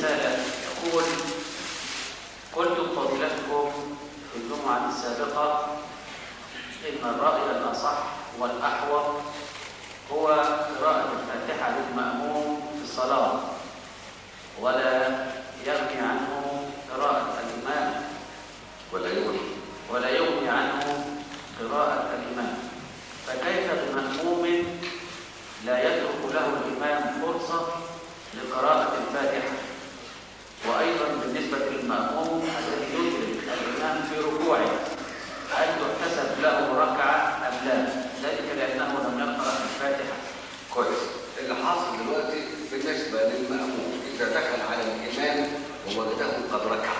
رسالة يقول قلتم فضيلتكم في الجمعة السابقة إن الرأي الأصح والأحوط هو قراءة الفاتحة للمأموم في الصلاة ولا يغني عنه قراءة الإمام ولا يغني ولا يغني عنه قراءة الإمام فكيف بمأموم لا يترك له الإمام فرصة لقراءة الفاتحة وأيضا بالنسبة للمأموم الذي يدرك الإمام في ركوعه هل تحتسب له ركعة أم لا؟ ذلك لأنه لم يقرأ الفاتحة كويس اللي حاصل دلوقتي بالنسبة للمأموم إذا دخل على الإمام ووجده قد ركع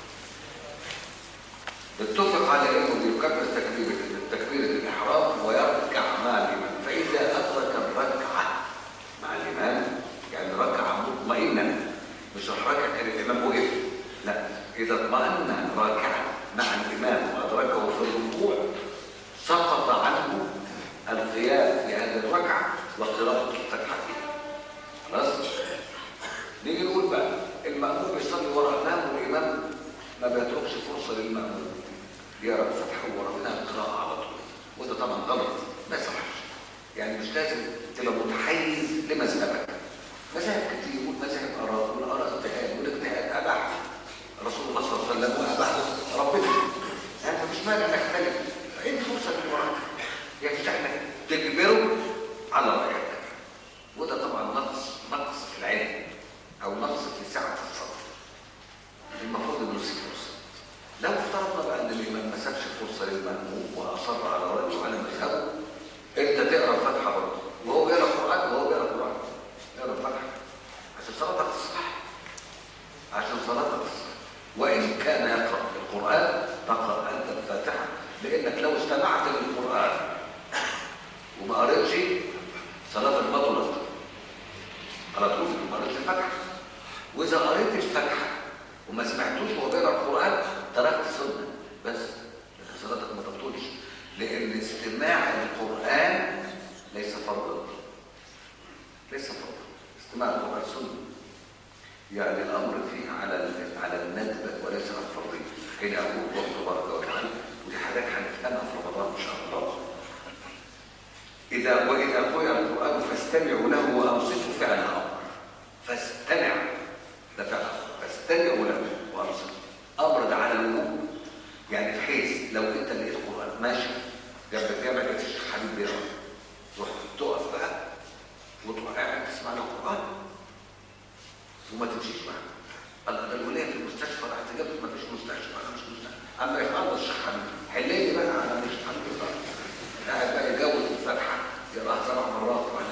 اتفق على انه يكبر تكبيرة تكبيرة الإحرام ويركع مع الإمام فإذا أدرك الركعة مع الإمام يعني ركع مطمئنا مش الركعة كان الإمام وقف لا إذا اطمأن راكعا مع الإمام وأدركه في الركوع سقط عنه القيام في هذه الركعة وقراءة الفتحة فيها خلاص نيجي نقول بقى المأموم بيصلي وراء الإمام والإمام ما بيتركش فرصة للمأموم يقرأ الفتحة ورا منها القراءة على طول وده طبعا غلط ما يصحش يعني مش لازم تبقى متحيز لمذهبك مذاهب كتير والمذاهب آراء والآراء اجتهاد والاجتهاد أباح رسول الله صلى الله عليه وسلم وأباح ربنا يعني مش مانع انك تختلف فإن فرصة للمراجعة يفتح لك تجبره على رأيك وده طبعا نقص نقص في العلم أو نقص في سعة الصدر المفروض انه يسيب فرصة لو افترضنا بقى ان الإمام ما سابش فرصة للمأموم وأصر على رأيه وعلى مذهبه انت تقرا الفاتحة برضه وهو بيقرا القرآن وهو بيقرا القرآن اقرا الفاتحة عشان صلاتك تصح عشان صلاتك تصح وإن كان يقرأ القرآن تقرأ أنت الفاتحة لأنك لو استمعت للقرآن وما قريتش صلاتك بطلت على طول ما قريتش الفاتحة وإذا قريت الفاتحة وما سمعتوش وهو بيقرأ القرآن تركت السنة بس صلاتك ما تبطلش لأن استماع القرآن ليس فرضا ليس فرضا استماع القرآن سنة يعني الأمر فيه على على الندبة وليس على الفرضية هنا أقول الله تبارك وتعالى ودي حاجات هنفهمها في رمضان إن شاء الله إذا وإذا قرئ القرآن فاستمعوا له وأنصتوا فعل أمر فاستمع ده فعل فاستمعوا له وأنصتوا أمر ده على الوجوب يعني بحيث لو أنت لقيت القرآن ماشي جنب الجامع لقيت الشيخ حبيب بيقرأ تروح تقف بقى وتروح قاعد تسمع له القرآن وما تمشيش معاه قال ده الولايه في المستشفى راح تجيب ما فيش مستشفى انا مش مستشفى اما يخلص الشيخ حبيب حليني بقى على مش حبيب قاعد بقى يجوز الفتحه يقراها سبع مرات وانا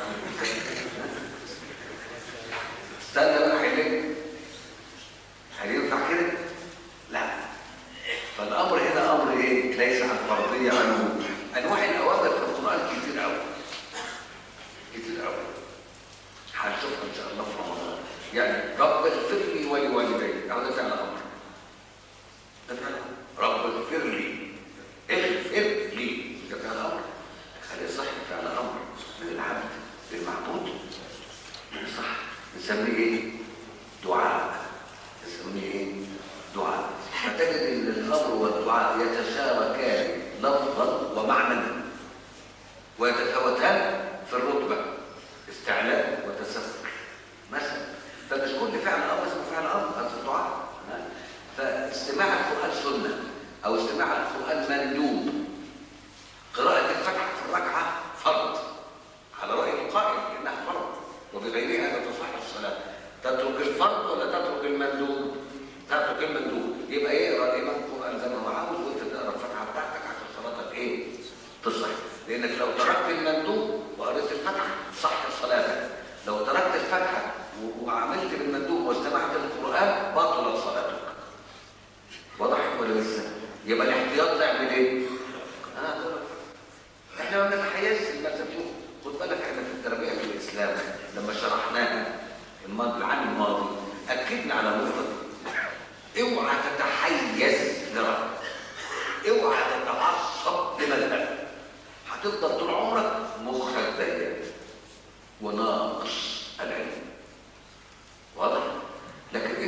استنى بقى حليني هل ينفع كده؟ لا فالامر هنا امر ايه؟ ليس عن فرضيه عنه انواع الاوامر في القران كتير قوي كتير قوي هنشوفها ان شاء الله في رمضان يعني رب اغفر لي ولوالدي او ده فعل امر ده فعل امر رب اغفر لي اغفر لي ده فعل امر خلي صح فعل امر من العبد للمعبود صح نسميه ايه دعاء نسميه ايه دعاء فتجد ان الامر والدعاء يتشاركان لفظا ومعنى ويتفاوتان في الرتبه استعلاء وتسفل مثلا فمش كل فعل امر اسمه فعل امر هذا الدعاء فاستماع القران سنه او استماع القران مندوب قراءه الفتحه في الركعه فرض على راي القائل انها فرض وبغيرها لا تصح الصلاه تترك الفرض ولا تترك المندوب تترك المندوب يبقى يقرا الامام القران زي ما هو عاوز وانت تقرا الفتحه بتاعتك عشان صلاتك ايه تصح لانك لو تركت المندوب وقريت الفتحه صح صلاتك لو تركت الفتحه وعملت بالمندوب واستمعت للقرآن بطلت صلاتك واضح ولا لسه يبقى الاحتياط تعمل ايه آه احنا ما بنتحيزش المذهب خد بالك احنا في التربيه في الاسلام لما شرحناها الماضي العام الماضي اكدنا على نقطه اوعى تتحيز لرأي اوعى تتعصب لمذهب هتفضل طول عمرك مخك ضيق وناقص العلم واضح لكن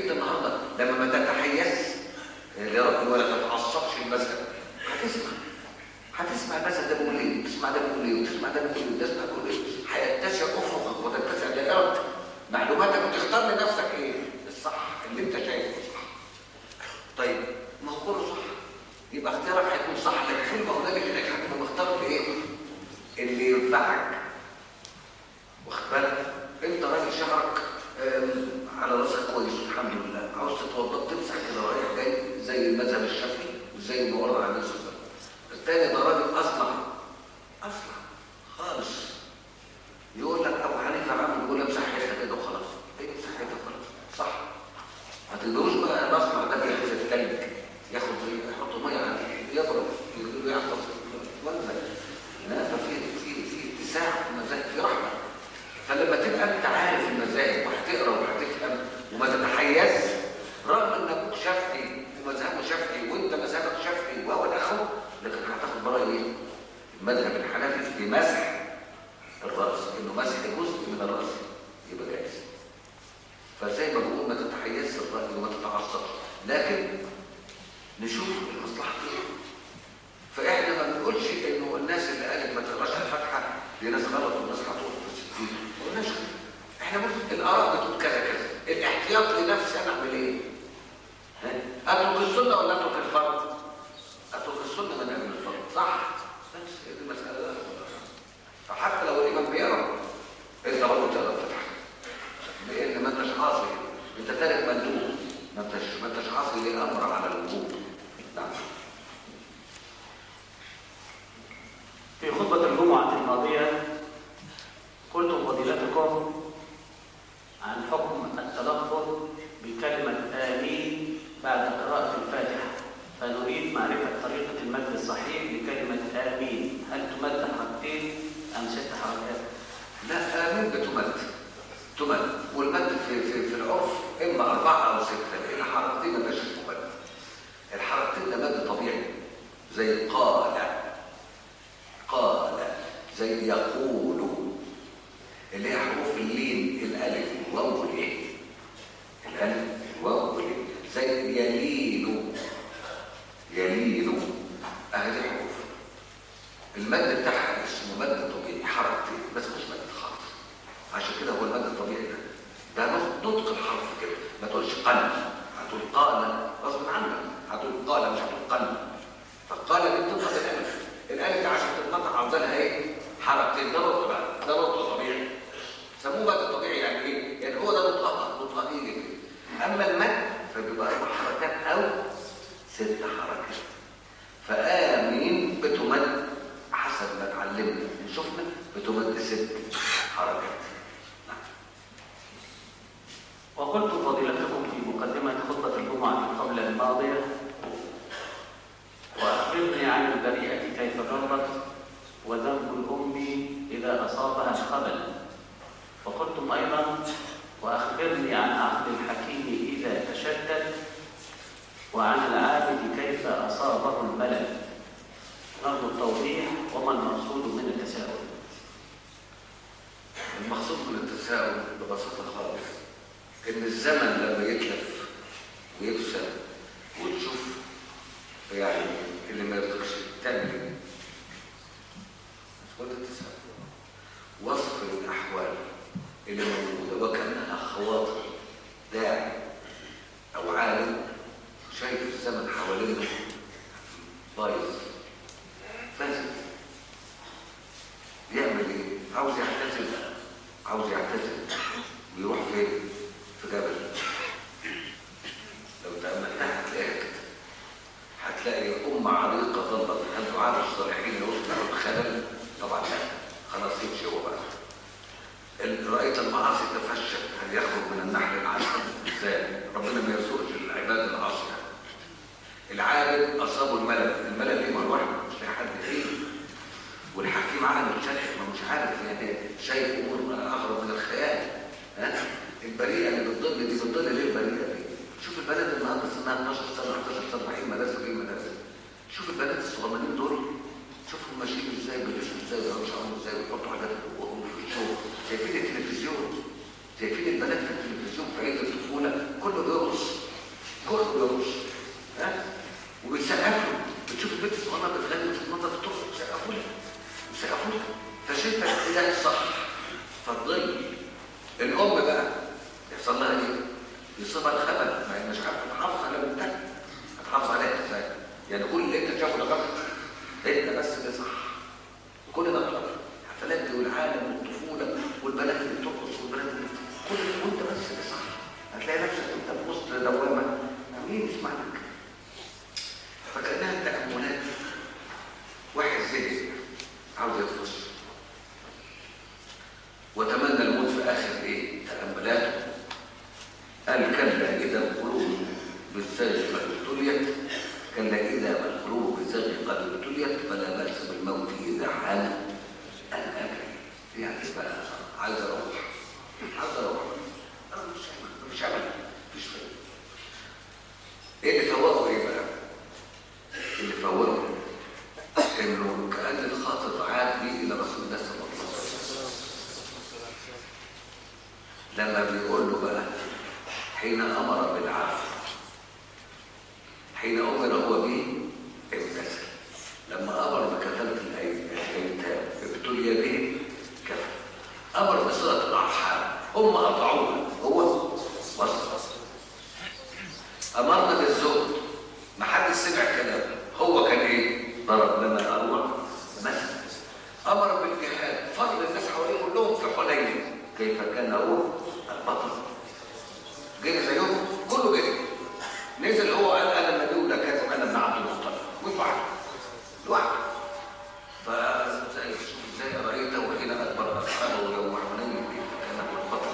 تسمع ده بيقول الناس بتقول ايه هيتسع افقك وتتسع دائرتك معلوماتك وتختار لنفسك ايه الصح اللي انت شايفه صح طيب ما هو كله صح يبقى اختيارك هيكون صح لكن كل ما هنالك انك هتبقى مختار ايه اللي ينفعك واخد بالك انت راجل شعرك آم، على راسك كويس الحمد لله عاوز تتوضا تمسح كده رايح جاي زي المذهب الشافعي وزي ما ورد عن النبي صلى الله عليه وسلم الثاني ده راجل اصلح اصلح خالص يقول لك ابو حنيفه عامل يقول امسح حته كده وخلاص ايه امسح حته وخلاص صح ما تقدروش بقى نصنع ده في الثلج ياخد يحط ميه عليه يضرب يقول له يحفظ ولا لا ففي في في اتساع في المذاهب في رحمه فلما تبقى انت عارف المذاهب وهتقرا وهتفهم وما تتحيز رغم ان ابوك شافعي ومذهبه شافعي وانت مذهبك شافعي وهو الاخو لكن هتاخد براي ايه؟ المذهب الحنفي في مسح الراس انه مسح جزء من الراس يبقى جائز فزي ما بقول ما تتحيزش الراي وما تتعصبش لكن نشوف المصلحه فين فاحنا ما بنقولش انه الناس اللي قالت ما تقراش الفاتحه دي ناس غلط والناس هتقول في الستين ما قلناش كده. احنا ممكن الاراء بتقول كذا كذا الاحتياط لنفسي انا اعمل ايه؟ ها؟ اترك السنه ولا اترك الفرض؟ اترك السنه من اجل الفرض صح؟ بس هي دي المساله فحتى لو الامام بيقرا انت برضه تقرا الفاتحه لان ما انتش عاصي انت تارك مندوب ما انتش ما انتش عاصي للامر على الوجوب نعم في خطبة الجمعة الماضية قلتم فضيلتكم عن حكم التلفظ بكلمة آمين بعد قراءة الفاتحة فنريد معرفة طريقة المد الصحيح لكلمة آمين هل تمد حركتين أم ست حركات؟ لا آمين بتمد تمد والمد في في في العرف اما اربعه او سته لان حركتين ما بقاش ممد الحركتين ده مد طبيعي زي قال قال زي يقول اللي هي حروف اللين الالف الواو والايه الالف الواو والايه زي يلين يلين اهي دي حروف المد بتاعها اسمه مد طبيعي حركتين بس مش مد خالص عشان كده هو المد الطبيعي ده ده نطق الحرف كده ما تقولش قلب هتقول قال غصب عنك هتقول قال مش هتقول قلب فقال دي بتنطق الالف الالف دي عشان تتنطق عاوزة لها ايه حركتين ده نطق بقى ده نطق طبيعي سموه مد طبيعي يعني ايه يعني هو ده نطقها نطقها ايه كده اما المد فبيبقى اربع حركات او ست حركات فآمين بتمد حسب ما اتعلمنا إن شفنا بتمد ست حركات نعم. وقلت فضيلتكم في مقدمة خطبة الجمعة قبل الماضية وأخبرني عن البريئة كيف جرت وذنب الأم إذا أصابها الخبل وقلتم أيضا وأخبرني عن عقد الحكيم إذا تشدد وعن العابد كيف أصابه الملل نرجو التوضيح وما المقصود من التساؤل المقصود من التساؤل ببساطة خالص إن الزمن لما يتلف ويفسد وتشوف يعني اللي ما يرضيكش تعمل ايه؟ هو ده التساؤل وصف الأحوال اللي موجودة وكأنها خواطر داعي أو عالم شايف الزمن حوالينه بايظ فاسد يعمل ايه؟ عاوز يعتزل عاوز يعتزل ويروح فين؟ في جبل لو تأملتها هتلاقيها كده هتلاقي أمة عريقة ظلت هل دعاء الصالحين يصنعوا الخلل؟ طبعا لا خلاص يمشي هو بقى ال- رأيت المعاصي تفشت هل يخرج من النحل العسل؟ ازاي؟ ربنا ما يرزقش العباد العاصية العالم أصابه الملل الملل ليه ما لوحده مش لاقي حد فيه والحكيم عالم الشك ما مش عارف يعني شايف امور اغرب من الخيال ها البريئه اللي بتضل دي بتضل ليه البريئه دي شوف البلد النهارده سنها 12 سنه 11 سنه رايحين مدرسه غير مدرسه شوف البنات الصغننين دول شوفهم ماشيين ازاي بيلبسوا ازاي ويعملوا شعرهم ازاي ويحطوا حاجات في بقهم في الشغل شايفين التلفزيون شايفين البنات في التلفزيون في عيد الطفوله كله بيرقص كله بيرقص ها وبيسقفوا بتشوف البنت الصغيره بتغني وتتنطط ترقص بيسقفوا لها بيسقفوا لها فشفت الاتجاه صح فالظل الام بقى يحصل لها ايه يصيبها الخبل ما هي مش عارفه تحافظ على بنتها هتحافظ عليها ازاي يعني كل اللي انت شافه ده غلط انت بس اللي صح كل ده غلط الحفلات دي والعالم والطفوله والبنات اللي بترقص والبنات اللي كل ده وانت بس اللي صح هتلاقي نفسك انت في وسط دوامه مين يسمع لك فكانها تاملات واحد زهق عاوز يطفش وتمنى الموت في اخر ايه تاملاته قال كلا اذا القلوب بالزاغ قد ابتليت كلا اذا ما القلوب بالزاغ قد ابتليت فلا باس بالموت اذا حان الاجل يعني بقى عايز اروح عايز اروح انا مش عمل مش عمل مفيش فايده ايه اللي فوقه ايه بقى اللي فوقه انه كان الخاطب عاد بيه الى رسول الله صلى الله عليه وسلم لما بيقول له بقى حين امر بالعفو حين امر هو به امتثل لما امر بكفاله الايتام ابتلي به كفر امر بصله الارحام هم اطاعوها هو وصل امرنا بالزهد ما حد سمع كلامه هو كان ايه ضرب لنا اروع مثلا امر بالجهاد فضل الناس حواليه كلهم في حنين كيف كان هو البطل جري زيهم كله جري نزل هو قال انا النبي ولا كاتب انا ابن عبد المطلب وفعل لوحده فزي شوف ازاي رايته وحين اكبر اصحابه يوم حنين كيف كان هو البطل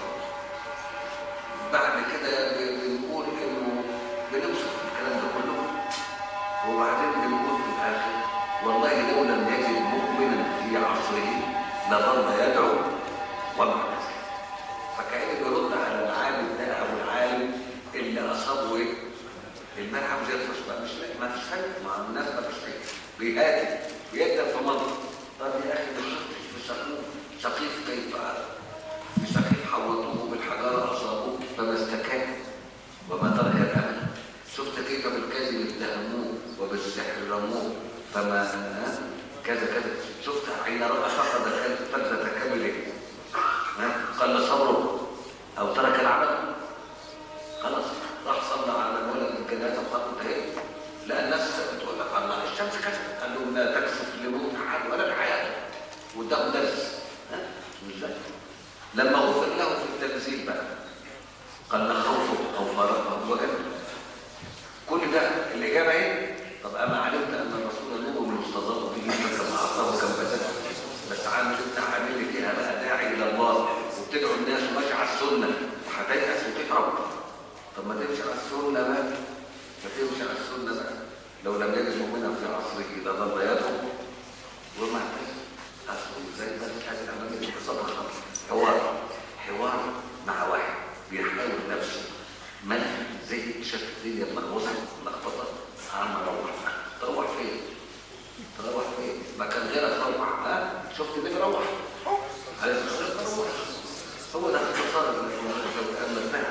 بعد كده بنقول انه بنوصف الكلام ده كله وبعدين بنقول في الاخر والله لو لم يجد مؤمنا في عصره لظل يدعو ومع ذلك فكأنه بيرد على العالم ده او العالم اللي اصابه ايه؟ المال عاوز يطفش بقى مش لاقي ما فيش حاجه مع الناس ما فيش حاجه بيهاتف بيقدم في منطق طب يا اخي مش مش سقيف سقيف كيف مش سقيف حوطوه بالحجاره اصابوه فما استكان وما ترك الامل شفت كيف بالكذب اتهموه وبالسحر رموه فما ها؟ كذا كذا شفت حين راى فقد فلذة كامله ها؟ قل صبره او ترك العمل خلاص راح صلى على الولد الجنازه وقال انتهيت لان الناس بتقول لك الله الشمس كسفت قال لهم لا تكسف لموت احد ولا لحياته واداهم درس ها؟ مش زي لما غفر له في التنزيل بقى قال خوفه او فرقه وجده كل ده الاجابه ايه طب اما علمت ان الرسول نور مستضاف به فكما اعطاه كم بسته بس عامل انت عامل لي فيها بقى داعي الى الله وبتدعو الناس وماشي على السنه وهتيأس وتهرب طب ما تمشي على السنه بقى ما تمشي على السنه بقى لو لم يجد مؤمنا في عصره لظل يدعو وما اصله زي ما هذه العمليه بصبر خطر حوار حوار مع واحد بيحاول نفسه من زي شاف الدنيا ملخبطه ملخبطه عم اروح تروح فين تروح فين ما كان غيرك روح ها شفت مين روح على الصدق روح هو ده اختصار المسمع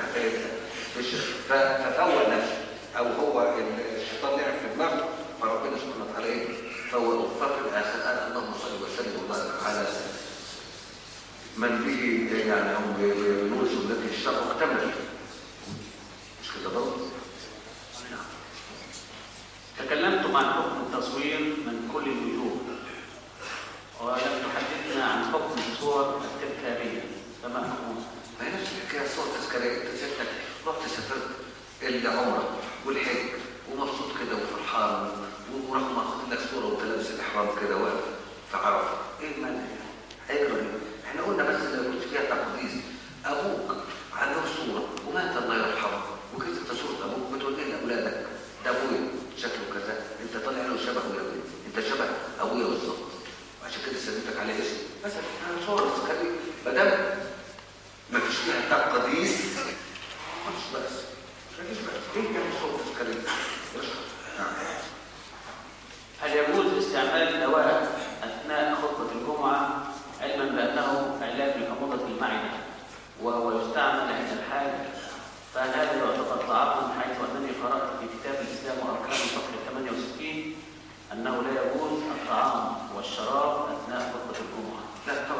ففوق نفسه او هو الشيطان لعب في دماغه فربنا سبحانه وتعالى ايه فوق ففي الاخر قال اللهم صل وسلم وبارك على من به يعني هم بنور سنته الشر اكتمل مش كده برضه نعم تكلمتم عن حكم التصوير من كل الوجوه ولم تحدثنا عن حكم الصور التذكارية فما حكمها؟ ما هي نفس الحكايه صور تذكاريه انت سيادتك رحت سافرت العمره والحج ومبسوط كده وفرحان وراح ماخد لك صوره وانت لابس الاحرام كده واقف في عرفه ايه المانع يعني؟ هيجرى ايه؟ احنا قلنا بس لو كنت فيها تقديس ابوك عنده صوره ومات الله يرحمه وكتبت صوره ابوك بتقول لاولادك ده ابويا شكله كذا انت طالع له شبه يا ابني انت شبه ابويا بالظبط عشان كده سميتك عليه اسم مثلا انا صوره تذكاريه ما دام ما فيش فيها تقديس مش بس مفيش بس ايه يعني صوره تذكاريه نعم هل يجوز استعمال الدواء أثناء خطبة الجمعة علما بأنه علاج لحموضة المعدة وهو يستعمل عند الحاج فهل هذا يعتبر طعاما حيث أنني قرأت في كتاب الإسلام وأركان صفحة 68 أنه لا يجوز الطعام والشراب أثناء خطبة الجمعة لا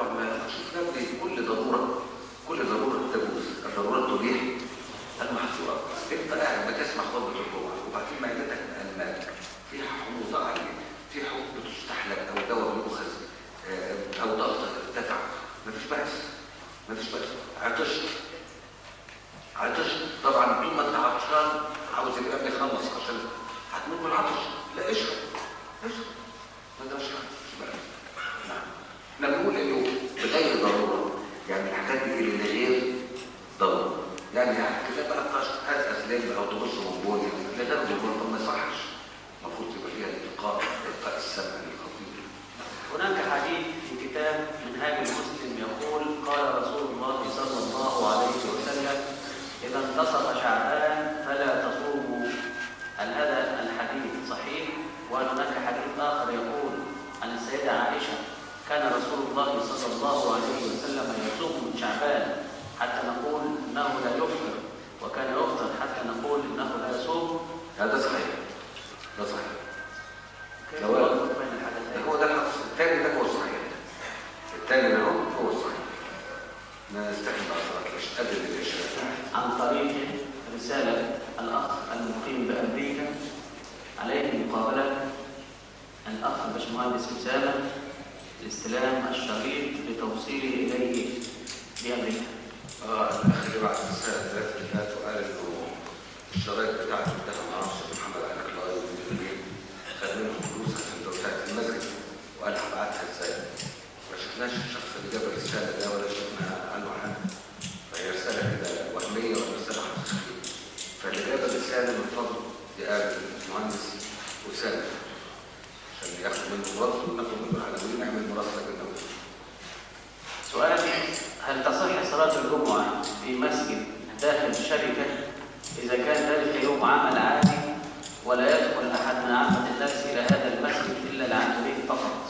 عطشت عطشت طبعا طول ما انت عطشان عاوز الابن يخلص عشان هتموت من العطش لا اشرب اشرب ما ده مش عطش نعم احنا بنقول انه بغير ضروره يعني الحاجات دي اللي غير ضروره يعني يعني كده بقى طاش اساس ليه او تبص من جوه يعني ده ضروره طب ما يصحش المفروض يبقى فيها الالقاء القاء السمع الخطير هناك حديث في كتاب منهاج المسلم يقول قال رسول الله صلى الله عليه وسلم إذا انتصف شعبان فلا تصوموا هل هذا الحديث صحيح؟ وهل هناك حديث آخر يقول عن السيدة عائشة كان رسول الله صلى الله عليه وسلم يصوم من شعبان حتى نقول إنه لا يفطر وكان يفطر حتى نقول إنه لا يصوم هذا صحيح ده صحيح كيف جواب. نوفق بين الحدثين؟ هو ده الحق الثاني ده هو الصحيح الثاني ده هو هو الصحيح ما نستحي بعد صلاة مش قبل العشاء عن طريق رسالة الأخ المقيم بأمريكا عليه مقابلة الأخ الباشمهندس أسامة لاستلام الشريط لتوصيله إليه بأمريكا. اه الاخ اللي بعد السنه ثلاثه اللي فاتوا قال انه الشرايط بتاعته اداها ما اعرفش محمد علي كلاي والمديرين خد منهم فلوس عشان توسعه المسجد وقال هبعتها ازاي ما شفناش الشخص اللي جاب الرساله ده ولا شفنا عنه حاجه فهي رساله كده وهميه ولا رساله حقيقيه فاللي جاب الرساله من فضله يقابل المهندس اسامه عشان ياخد منه مراسله وناخد منه العناوين نعمل مراسله جنويه سؤال هل تصح صلاة الجمعة في مسجد داخل الشركة إذا كان ذلك يوم عمل عادي ولا يدخل أحد من عامة الناس إلى هذا المسجد إلا العاملين فقط؟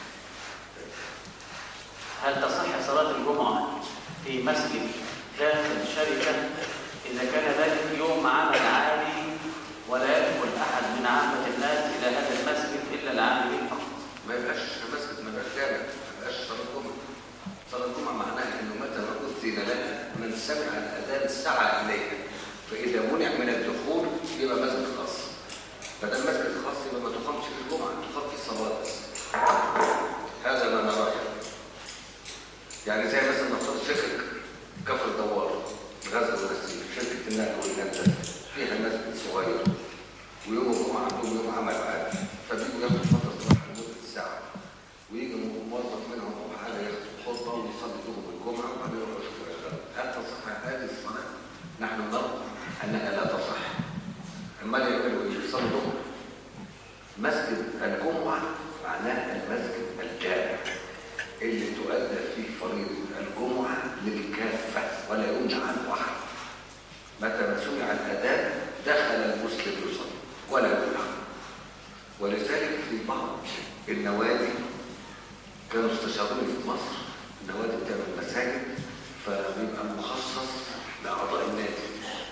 هل تصح صلاة الجمعة في مسجد داخل الشركة إذا كان ذلك يوم عمل عادي ولا يدخل أحد من عامة الناس إلى هذا المسجد إلا العاملين فقط؟ ما يبقاش مسجد ما يبقاش جامع ما يبقاش صلاة جمعة صلاة الجمعة معناها انه متى ما أذن لنا من سمع الأذان سعى إليها فإذا منع من الدخول يبقى مسجد خاص فده المسجد الخاص يبقى ما تقامش في الجمعة تقام في الصلاة بس هذا ما نراه يعني زي مثلا نفترض شركة كفر الدوار غزة ونسيج شركة النقل والنمسا فيها مسجد صغير ويوم الجمعة عندهم يوم عمل عادي فبيجوا ياخدوا فترة صلاة لمدة ساعة ويجي موظف منهم او حاجه ياخد خطبه ويصلي بهم الجمعه وبعدين يروح يشوف الاذان هل تصح هذه الصلاه؟ نحن نرى انها لا تصح امال يعملوا ايه؟ يصلوا الجمعه مسجد الجمعه معناه المسجد الجامع اللي تؤدى فيه فريضه الجمعه للكافه ولا يمنع عنه احد متى ما سمع الاذان دخل المسلم يصلي ولا يمنع ولذلك في بعض النوادي كانوا استشاروني في مصر النوادي بتعمل مساجد فبيبقى مخصص لاعضاء النادي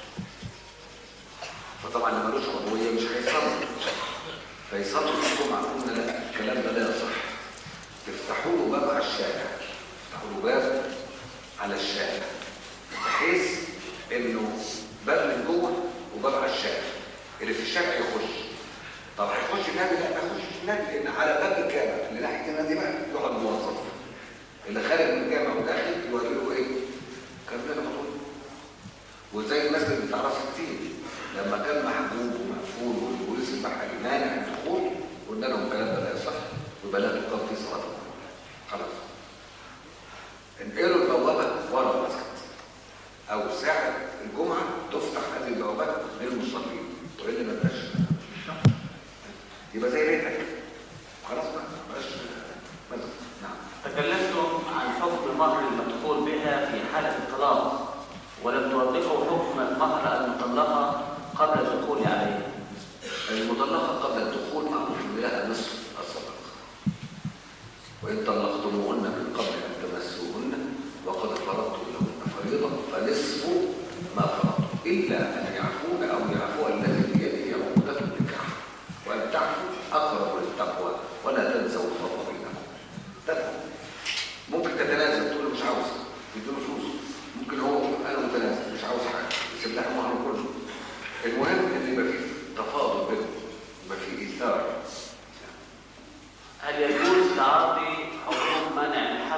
فطبعا اللي ملوش عضويه مش هيصلي فيصلوا في الجمعه قلنا لا الكلام ده لا يصح تفتحوا له باب على الشارع تفتحوا له باب على الشارع بحيث انه باب من جوه وباب على الشارع اللي في الشارع يخش طب هيخش النادي لا ما يخشش النادي لان على باب الجامع اللي ناحيه النادي بقى يقعد موظف اللي خارج من الجامع وداخل يوري له ايه؟ كان لنا خطوط وزي المسجد بتاع راس التين لما كان محجوب ومقفول والبوليس المحلي مانع الدخول قلنا لهم الكلام ده لا يصح ويبقى لا تقام فيه صلاه الجمعه خلاص انقلوا البوابه ورا المسجد او ساعه الجمعه تفتح هذه البوابات للمصلين والا ما بقاش يبقى زي بيتك خلاص بقى مبقاش مسجد نعم تكلمتم عن حكم مهر المدخول بها في حالة الطلاق ولم توضحوا حكم مهر المطلقة قبل الدخول عليها المطلقة قبل الدخول معروف إن لها نصف الصدقة وإن طلقتموهن من قبل أن تمسوهن وقد فرضتم لهن فريضة فنصف ما فرضتم إلا أن يعفون أو يعفو الذي بيده عقدة النكاح وأن تعفوا أقرب للتقوى ولا تنسوا الفضل بينكم تدخل ممكن تتنازل تقول له مش عاوز يديله فلوس ممكن هو انا متنازل مش عاوز حاجه يسيب لها مهر كله المهم ان يبقى فيه تفاضل بينهم يبقى فيه ايثار هل يجوز تعاطي حكم منع الحمل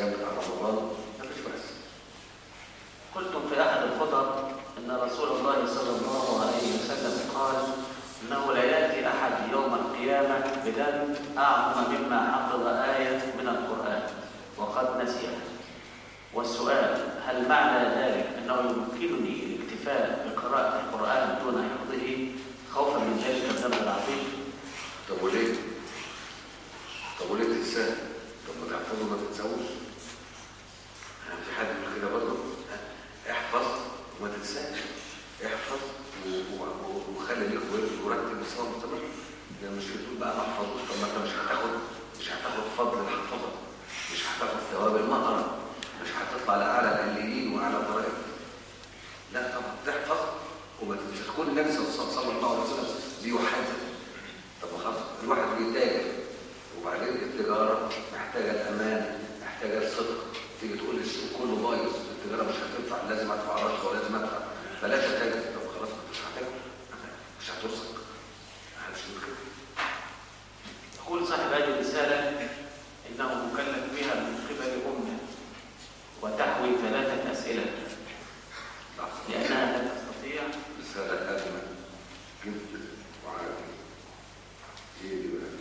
الصيام بتاع رمضان مفيش بأس قلتم في أحد الخطب أن رسول الله صلى الله عليه وسلم قال إنه لا يأتي أحد يوم القيامة بدم أعظم مما حفظ آية من القرآن وقد نسيها والسؤال هل معنى ذلك أنه يمكنني الاكتفاء بقراءة القرآن دون حفظه خوفا من ذلك الذنب العظيم طب وليه؟ طب وليه تنساه؟ طب ما تحفظه ما تنساهوش؟ يعني في حد يقول كده برضه؟ ها؟ احفظ وما تنساش احفظ و- و- وخلي ليك ورد ورتب الصلاة مستمر يعني مش بتقول بقى ما احفظوش طب ما انت مش هتاخد مش هتاخد فضل الحفظة مش هتاخد ثواب المقرة مش هتطلع لأعلى العليين وأعلى الضرائب لا طبعا تحفظ وما تنساش كل النبي صلى الله صلى الله عليه وسلم بيحدث طب ما خلاص الواحد بيتاجر وبعدين التجاره محتاجه الامانه محتاجه الصدق تيجي تقول لي السوق كله بايظ التجاره مش هتنفع لازم ادفع رشوه ولازم ادفع بلاش اتاجر طب خلاص مش هتاجر مش هترزق محدش يقول كده يقول صاحب هذه الرسالة إنه مكلف بها من قبل أمه وتحوي ثلاثة أسئلة لحظه لأنها لا تستطيع رساله اجمل جدا وعادي ايه دي بقى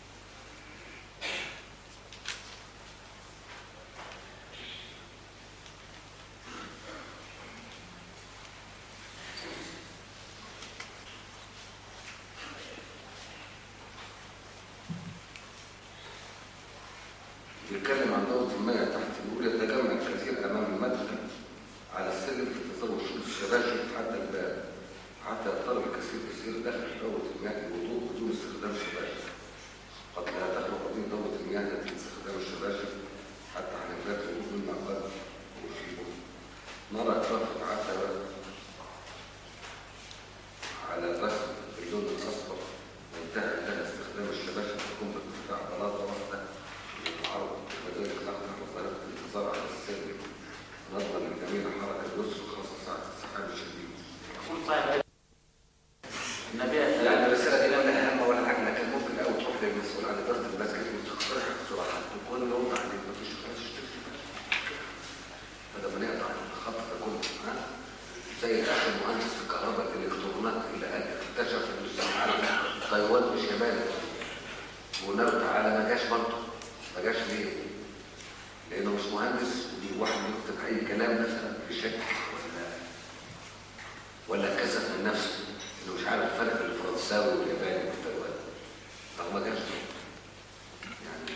بيتكلم عن دورة المياه تحت بيقول يتجمع الكثير أمام المدخل على السلم في تصور شمس الشباشب حتى الباب حتى يضطرب الكثير كثير داخل دورة المياه الوضوء بدون استخدام الشباشب قد لا تخلق من دورة المياه نتيجة استخدام الشباشب حتى حنفيات الوضوء مما قد أشيبه نرى إضافة عتبة على الرسم باللون الأصفر وانتهى إلى استخدام الشباشب تكون بارتفاع بلاطة واحدة للعرض وكذلك نقطع وطريقة الانتظار على السلم نظرا لجميع حركة اليسر خاصة ساعة السحاب الشديد يقول صاحب هذه النبي يعني الرسالة دي ولا أهم ولا حاجة لكن ممكن أول تروح للمسؤول عن إدارة المسجد وتقترح اقتراحات تكون يوضع عليك مفيش خلاص اشتري بدل ما نقطع الخط ده كله ها زي آخر مهندس في الكهرباء الإلكترونات اللي قال اكتشف إن السماعات تايوان مش يابان ونرد تعالى ما جاش برضه ما جاش ليه؟ لأنه مش مهندس وواحد يكتب أي كلام مثلا في شكل ولا ولا كسف من نفسه انه مش عارف الفرق بين الفرنساوي والياباني والتايواني فهو ما جاش يعني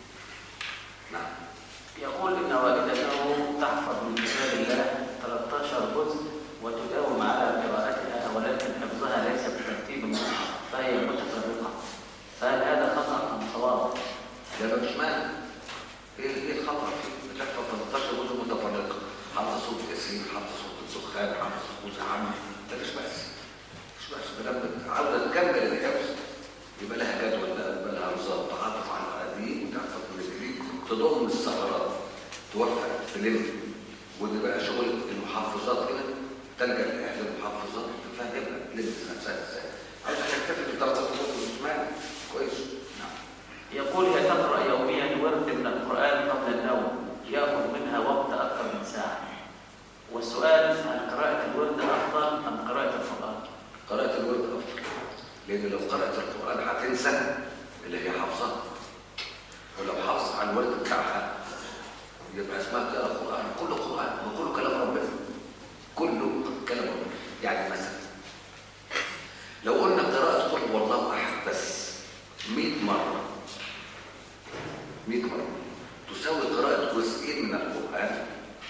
نعم يقول إن والدته تحفظ من كتاب الله 13 جزء وتداوم على قراءتها ولكن حفظها ليس بترتيب المصحف فهي متفرقة فهل هذا خطأ أم صواب؟ ده ما فيش مانع ايه ايه الخطر فيه؟ بتحفظ 13 جزء متفرقه حافظ صوت ياسين حافظ صوت السخان حافظ صوت عم ده مش بس مش بس ما دام عاوزه تكمل الحفظ يبقى لها جدول بقى يبقى لها نظام تعرف على القديم وتحفظ من الجديد تضم الثغرات توفق تلم وده بقى شغل المحفظات هنا تلجا لاحدى المحفظات تفهمها تلم نفسها ازاي عايز تكتفي بالدرجات مش مانع كويس نعم يقول هي تقرأ يوميا ورد من القرآن قبل النوم يأخذ منها وقت أكثر من ساعة والسؤال هل قراءة الورد أفضل أم قراءة القرآن؟ قراءة الورد أفضل لأن لو قرأت القرآن هتنسى اللي هي حافظة ولو حافظ على الورد بتاعها يبقى اسمها بتقرا قرآن كله قرآن وكله كلام ربنا كله كلام ربنا يعني مثلا لو قلنا قراءة قل هو الله أحد بس 100 مرة 100 مرة تساوي قراءة جزئين من القرآن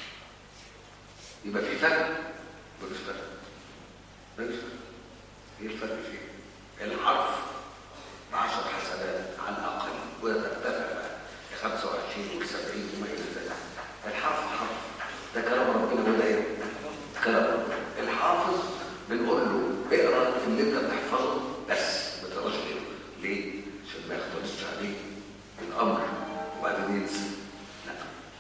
يبقى في فرق مفيش فرق مفيش فرق ايه الفرق فيه؟ الحرف بعشر حسنات على الأقل ويترتفع بقى ل 25 و70 وما إلى ذلك الحرف حرف ده كلام ربنا وده ايه؟ كلام ربنا الحافظ بنقول له اقرا اللي انت بتحفظه بس ما تقراش غيره ليه؟ عشان ما يختلطش عليه الامر وبعدين ينسى لا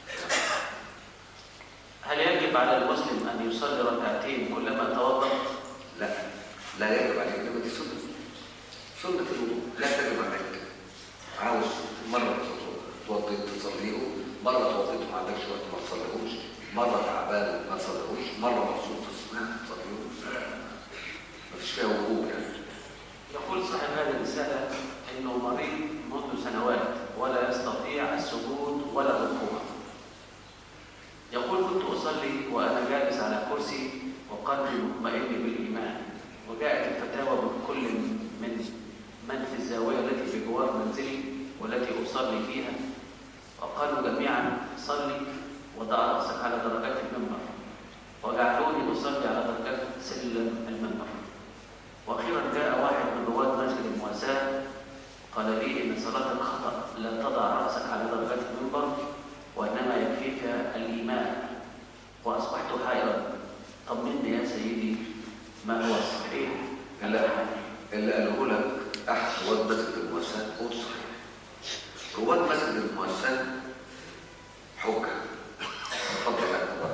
هل يجب على المسلم أن يصلي ركعتين كلما توضأ؟ لا لا يجب عليك انما دي سنه سنه الوضوء لا تجب عليك عاوز مره توضيت تصليه مره توضيته عندكش وقت ما تصليهوش مره تعبان ما تصليهوش مره مبسوط في الصلاه ما تصليهوش مفيش فيها وجوب يعني يقول صاحب هذه الرسالة إنه مريض منذ سنوات ولا يستطيع السجود ولا الركوع. يقول كنت أصلي وأنا جالس على كرسي وقلبي مطمئن بالإيمان وجاءت الفتاوى من كل من من في الزاوية التي بجوار منزلي والتي أصلي فيها وقالوا جميعا صلي وضع رأسك على درجات المنبر وجعلوني أصلي على درجات سلم المنبر واخيرا جاء واحد من رواد مسجد المواساه قال لي ان صلاتك خطا لا تضع راسك على درجات المنبر وانما يكفيك الايمان واصبحت حائرا طمني يا سيدي ما هو الصحيح لا اللي قاله لك احد رواد مسجد المؤسسات هو صحيح رواد مسجد المؤسسات حجه اتفضل يا أكبر.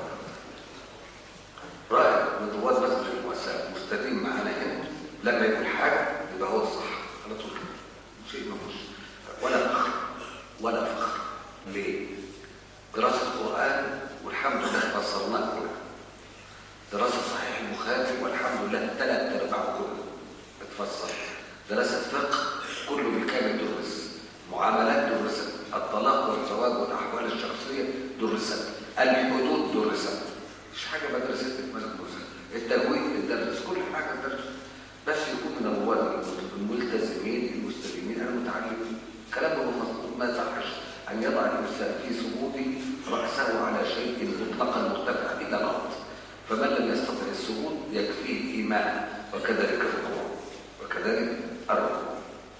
رائع من رواد مسجد المؤسسات مستديم معانا هنا لما يقول حاجه يبقى هو الصح على طول شيء مفهوش ولا فخر ولا فخر ليه؟ دراسه القران والحمد لله فسرناه كله دراسة صحيح البخاري والحمد لله ثلاث ارباعه كله اتفسر دراسة فقه كله بالكامل درس معاملات درست الطلاق والزواج والأحوال الشخصية درست الحدود درست مش حاجة ما درست درست التجويد درس كل حاجة درس بس يكون من الرواد الملتزمين المستلمين المتعلمين كلامه مظبوط ما صحش أن يضع الإنسان في صموده رأسه على شيء مطلقا مرتفع إلى الأرض فمن لم يستطع السجود يكفيه إيمان وكذلك الركوع وكذلك الركوع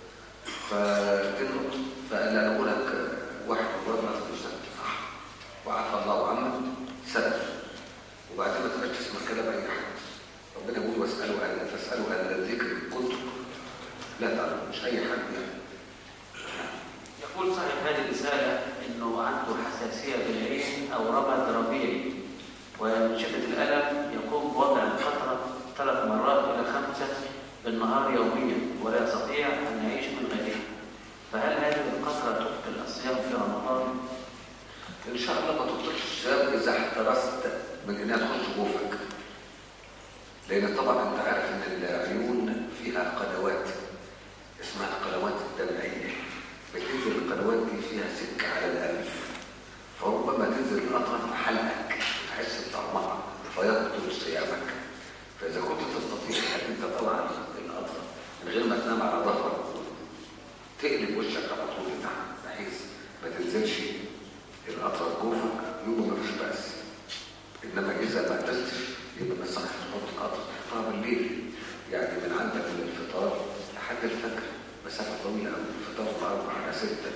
فإنه فأنا أقول لك واحد مرات ما تقولش صح وعفى الله عنه سلف وبعدين ما تبقاش تسمع كلام أي حد ربنا يقول واسألوا أهل فاسألوا أهل الذكر إن كنتم لا تعلمون مش أي حد يعني يقول صاحب هذه الرسالة إنه عنده حساسية بالعين أو رمد ربيعي ومن شدة الألم يقوم بوضع القطرة ثلاث مرات إلى خمسة بالنهار يوميا ولا يستطيع أن يعيش من غيرها فهل هذه القطرة تبطل الصيام في رمضان؟ إن شاء الله ما تبطلش الصيام إذا احترست من إنها تخش جوفك لأن طبعا أنت عارف إن العيون فيها قنوات اسمها القنوات الدمعية بتنزل القنوات دي فيها سكة على القلب فربما تنزل القطرة في حلقك تحس بطعمها فيبطل صيامك فإذا كنت تستطيع أن أنت طبعا القطرة من غير ما تنام على ظهرك تقلب وشك على طول لتحت بحيث ما تنزلش القطرة في جوفك يبقى ما فيش بأس إنما إذا ما قدرتش يبقى ما يصحش تحط القطرة تحطها بالليل يعني من عندك من الفطار لحد الفجر مسافة طويلة أوي الفطار بأربعة على ستة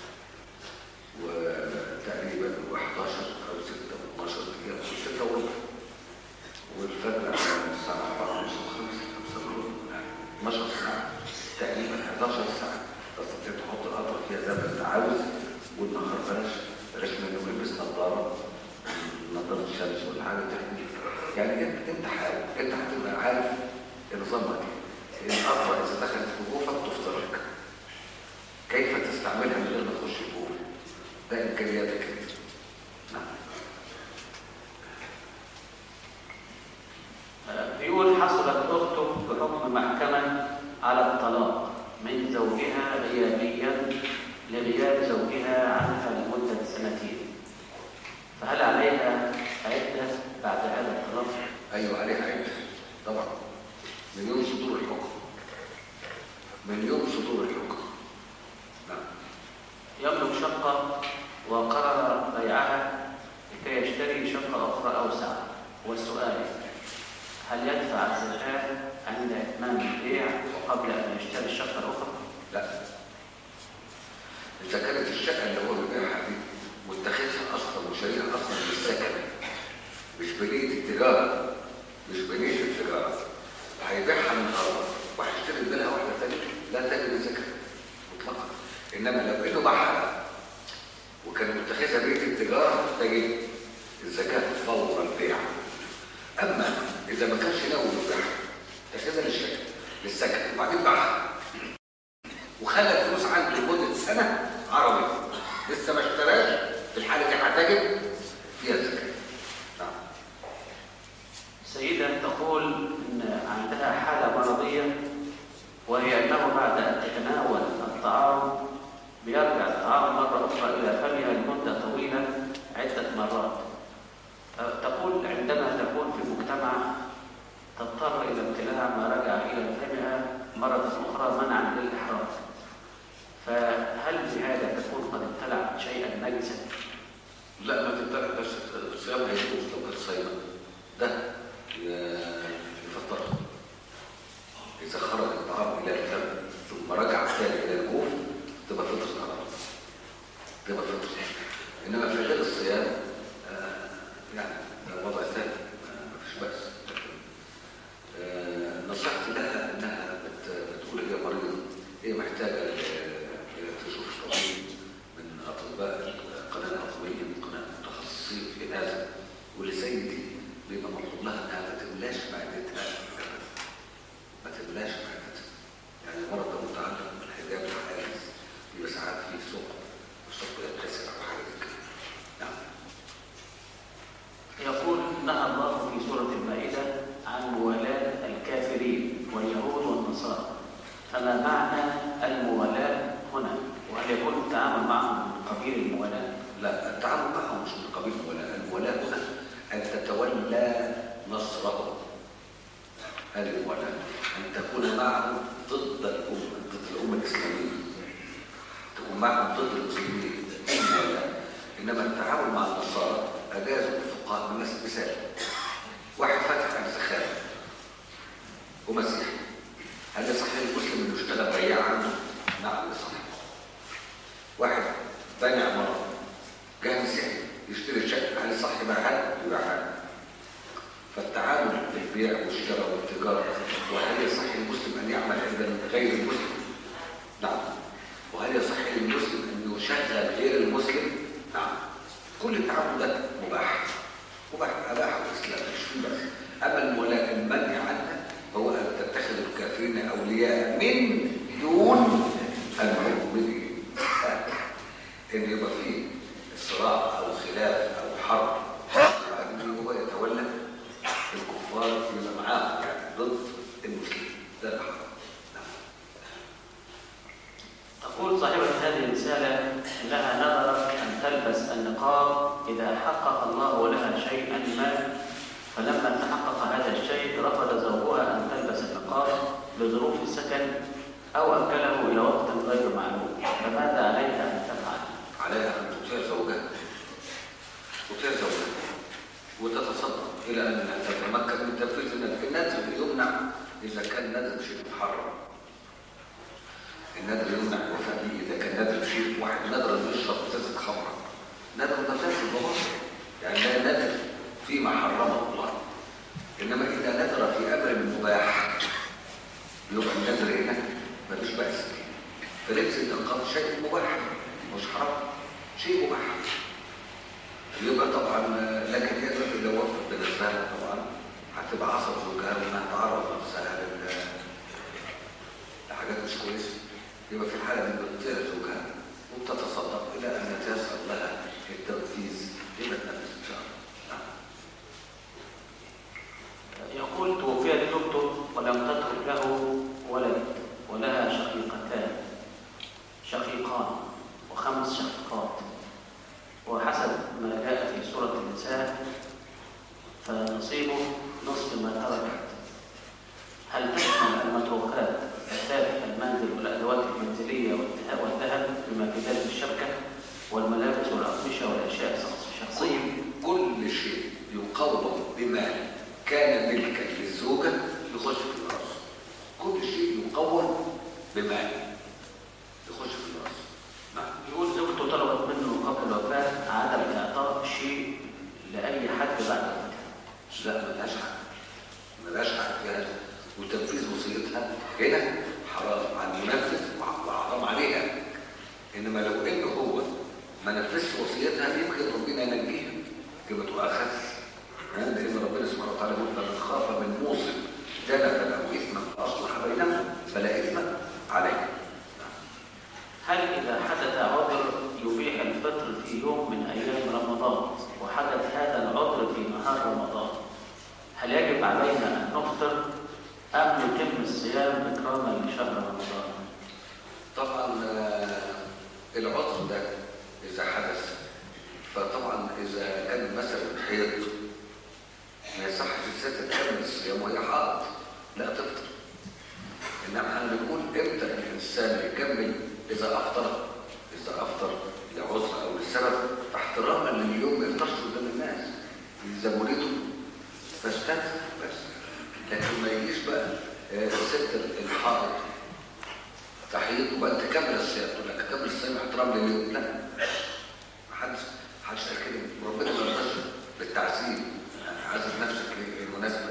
وتقريبا 11 أو 6 و 12 دقيقة أو 6 وربع والفجر على الساعة 4 ونص و 5 5 وربع يعني 12 ساعة تقريبا 11 ساعة تستطيع تحط القطرة فيها زي ما أنت عاوز والنهار بلاش بلاش منه يلبس نظارة نظارة الشمس ولا حاجة تحميك يعني أنت أنت حاول أنت هتبقى عارف نظامك إيه القطرة إذا دخلت في جوفك تفطرك كيف تستعملها من غير ما تخش جوه ده امكانياتك انت نعم آه، بيقول حصلت أخته بحكم محكمة على الطلاق من زوجها غيابيا لغياب زوجها عنها لمدة سنتين فهل عليها عدة بعد هذا الطلاق؟ ايوه عليها عيب طبعا من يوم صدور الحكم من يوم صدور الحكم نعم يملك شقة وقرر بيعها لكي يشتري شقة أخرى أوسع والسؤال هل يدفع الزكاة عند إتمام البيع وقبل أن يشتري الشقة الأخرى؟ لا اذا كانت الشقه اللي هو بيبيعها دي متخذها اصلا وشاريها اصلا للسكن مش بنيه التجاره مش بنيه التجاره هيبيعها من الارض وهيشتري منها واحده ثانيه لا تجري الزكاه مطلقا انما لو انه باعها وكان متخذها بنيه التجاره تجد الزكاه فور البيع اما اذا ما كانش ناوي يبيعها اتخذها للشكل للسكن وبعدين باعها وخلى الفلوس عنده لمده سنه عربي لسه ما اشتراش في الحالة دي هتجب فيها الزكاة نعم سيدة تقول إن عندها حالة مرضية وهي أنه بعد أن تتناول الطعام بيرجع الطعام مرة أخرى إلى فمها لمدة طويلة عدة مرات تقول عندما تكون في مجتمع تضطر إلى ابتلاع ما رجع إلى فمها مرة أخرى منعا للإحرام فهل بهذا تكون قد ابتلعت شيئا نجسا؟ لا ما تبتلع بس الصيام هيجوز لو كانت صايمة ده يفطرها إذا خرج الطعام إلى الفم ثم رجع تاني إلى الجوف تبقى فطرة على طول تبقى فطرة إنما في غير الصيام آه، يعني ده وضع ثاني ما فيش بأس لكن آه، نصيحتي لها إنها بت- بتقول هي مريضة هي محتاجة ل- تشوف طبيب من أطباء القناة العظمية من قناة متخصصين في هذا ولسيدي بيبقى مطلوب لها إنها ما تملاش معدتها أبداً. ما تملاش معدتها يعني المرض ده متعلق بالحجاب الحاجز بيبقى ساعات فيه ثقب الثقب يتكسر أو حاجة زي كده نعم يقول نهى الله في سورة المائدة عن موالاة الكافرين واليهود والنصارى فما معنى الموالاة هنا؟ وهل يكون التعامل معهم من قبيل الموالاة؟ لا التعامل معهم مش من قبيل الولاء الولاء هنا أن تتولى نصره هذه الولاء أن تكون معهم ضد الأمة ضد الأمة الإسلامية تكون معهم ضد المسلمين الولاء إنما التعامل مع النصارى أجازوا الفقهاء من مثل مثال واحد فاتح عن سخان ومسيحي هل يصح للمسلم انه يشتغل بياع عنده؟ نعم يصح واحد بني عمارة جاء مسيحي يشتري الشقة هل يصح يبيعها؟ يبيعها فالتعامل في البيع والشراء والتجارة وهل يصح للمسلم أن يعمل عند غير المسلم؟ نعم وهل يصح للمسلم أن يشغل غير المسلم؟ نعم كل التعامل ده مباح مباح أباحه الإسلام مش فيه بس أما المولاة المنع عنها هو أن تتخذ الكافرين أولياء من دون المؤمنين إن يبقى فيه صراع أو خلاف أو حرب أن هو يتولى الكفار يبقى معاهم يعني ضد المسلمين ده الحرب نعم. تقول صاحبة هذه الرسالة أنها نظرت أن تلبس النقاب إذا حقق الله لها شيئا ما فلما تحقق هذا الشيء رفض زوجها أن تلبس النقاب لظروف السكن أو أكله إلى وقت غير معلوم فماذا عليها أن تفعل؟ عليها أن تطيع زوجها تطيع زوجها وتتصدق إلى أن تتمكن من تنفيذ الندب الندب يمنع إذا كان ندب شيء محرم الندب يمنع الوفاء به إذا كان ندب شيء واحد ندر أن يشرب إزازة خمرة ندر ده فاسد ببساطة يعني لا ندر فيما حرمه الله إنما إذا ندر في أمر مباح يبقى الندر هنا ملوش بأس فلبس النقاب شيء مباح مش حرام شيء مباح يبقى طبعا لكن هي دلوقتي لو وقفت بنفسها طبعا هتبقى عصب زوجها وانها تعرض نفسها لل لحاجات مش كويسه يبقى في الحاله دي بتطيع زوجها وبتتصدق الى ان يتيسر لها التنفيذ لما تنفذ ان شاء الله نعم. يقول توفيت زوجته ولم تترك له ولد ولها شقيقتان شقيقان وخمس شقيقات وحسب ما جاء في سورة النساء فنصيبه نصف ما تركت هل تشمل المتروكات أثاث المنزل والأدوات المنزلية والذهب والذهب بما في ذلك الشبكة والملابس والأقمشة والأشياء الشخصية كل شيء يقوم بمال كان ملكا للزوجة يخش في الراس كل شيء يقوم بمال يخش في الراس نعم يقول زوجته طلبت منه قبل الوفاة عدم إعطاء شيء لأي حد بعد وفاتها لا ملهاش حق ملهاش حق في هذا وتنفيذ وصيتها هنا حرام عن ينفذ وحرام عليها انما لو ان هو ما نفذش وصيتها يمكن ربنا ينجيها كما تؤخذ لان ربنا سبحانه وتعالى يقول فمن خاف من موصل جنفا او اثما فاصلح بينهم فلا اثم عليه هل إذا حدث عذر يبيح الفطر في يوم من أيام حيض ما يصحش الست تكمل الصيام وهي حائض لا تفطر انما احنا بنقول امتى الانسان يكمل اذا افطر اذا افطر لعذر او لسبب فاحتراما لليوم ما يفطرش قدام الناس اذا ولده فاستنى بس لكن ما يجيش بقى آه، الست الحائض تحيض وبقى تكمل الصيام تقول لك تكمل الصيام احترام لليوم لا محدش محدش قال كده وربنا ما رضاش بالتعذيب عزل نفسك للمناسبه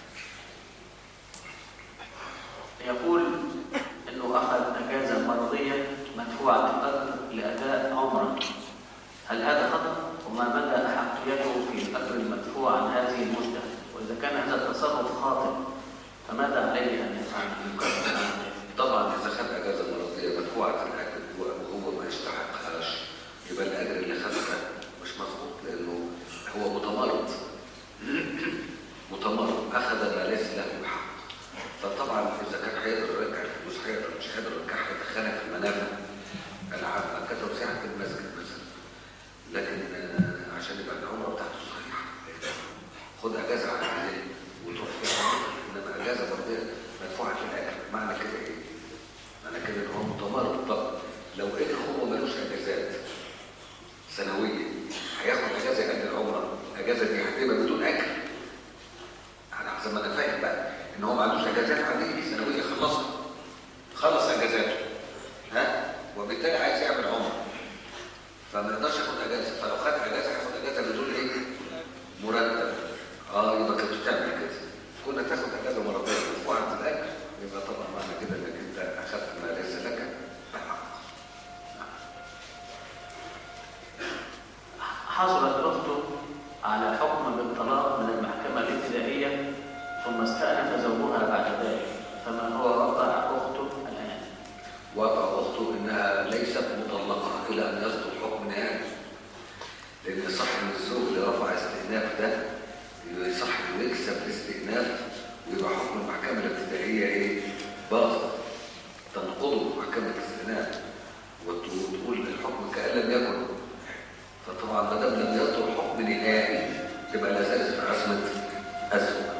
يقول انه اخذ اجازه مرضيه مدفوعه الاجر لاداء عمره هل هذا خطا وما مدى احقيته في الاجر المدفوع عن هذه المده واذا كان هذا التصرف خاطئ فماذا عليه ان يفعل طبعا اذا خد اجازه مرضيه مدفوعه الاجر وهو ما يستحقهاش يبقى الاجر اللي خدها مش مظبوط لانه هو متمرد متمرد اخذ ما ليس له بحق فطبعا اذا كان هيقدر يرجع الفلوس هيقدر مش هيقدر يرجعها يدخلها في المنافع العامه كتب ساعه في المسجد مثلا لكن آه، عشان يبقى العمره بتاعته صحيحه خد اجازه عاديه وتروح فيها عمرة. انما اجازه مرضيه مدفوعه في الاجر معنى كده ايه؟ معنى كده ان هو متمرد طب لو ان هو ملوش اجازات سنويه هياخد اجازه قبل العمره الاجازه دي هتبقى بدون اجر على حسب ما انا فاهم بقى ان هو ما عندوش اجازات عاديه سنويه خلصها خلص اجازاته ها وبالتالي عايز يعمل عمره فما يقدرش ياخد اجازه فلو خد اجازه هياخد اجازه بدون ايه مرتب اه يبقى كنت تعمل كده كنا تاخد اجازه مرتبه مدفوعه الاجر يبقى طبعا معنى كده انك انت اخذت ما ليس لك بحق حصلت اخته على حكم بالطلاق من المحكمه الابتدائيه ثم استأنف زوجها بعد ذلك فما هو وقع اخته الان وقع اخته انها ليست مطلقه الى ان يصدر حكم نهائي لان صح ان الزوج اللي رفع استئناف ده يصح انه يكسب الاستئناف ويبقى حكم المحكمه الابتدائيه ايه؟ باطل تنقضه محكمه الاستئناف وتقول الحكم كان لم يكن فطبعا ما دام لم يصدر حكم نهائي تبقى لا زالت في عصمه الزوج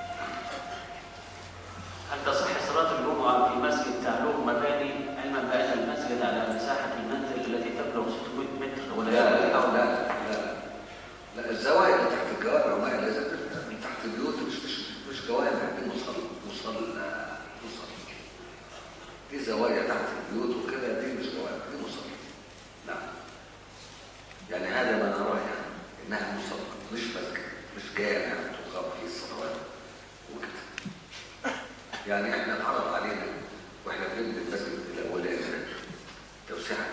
هل تصح صلاة الجمعة في مسجد تعلوم مباني علما بأن المسجد على مساحة المنزل التي تبلغ 600 متر ولا لا لا يبلغ لا لا لا الزوايا اللي تحت الجوامع وما الى ذلك من تحت البيوت مش مش مش جوامع دي مصلى مصلى مصلى دي زوايا تحت البيوت وكده دي مش جوامع دي مصلى نعم يعني هذا ما نراه يعني انها مصلى مش مسجد مش جامع تقام فيه الصلوات وكده يعني احنا اتعرض علينا واحنا بنبني المسجد الاولاني توسعه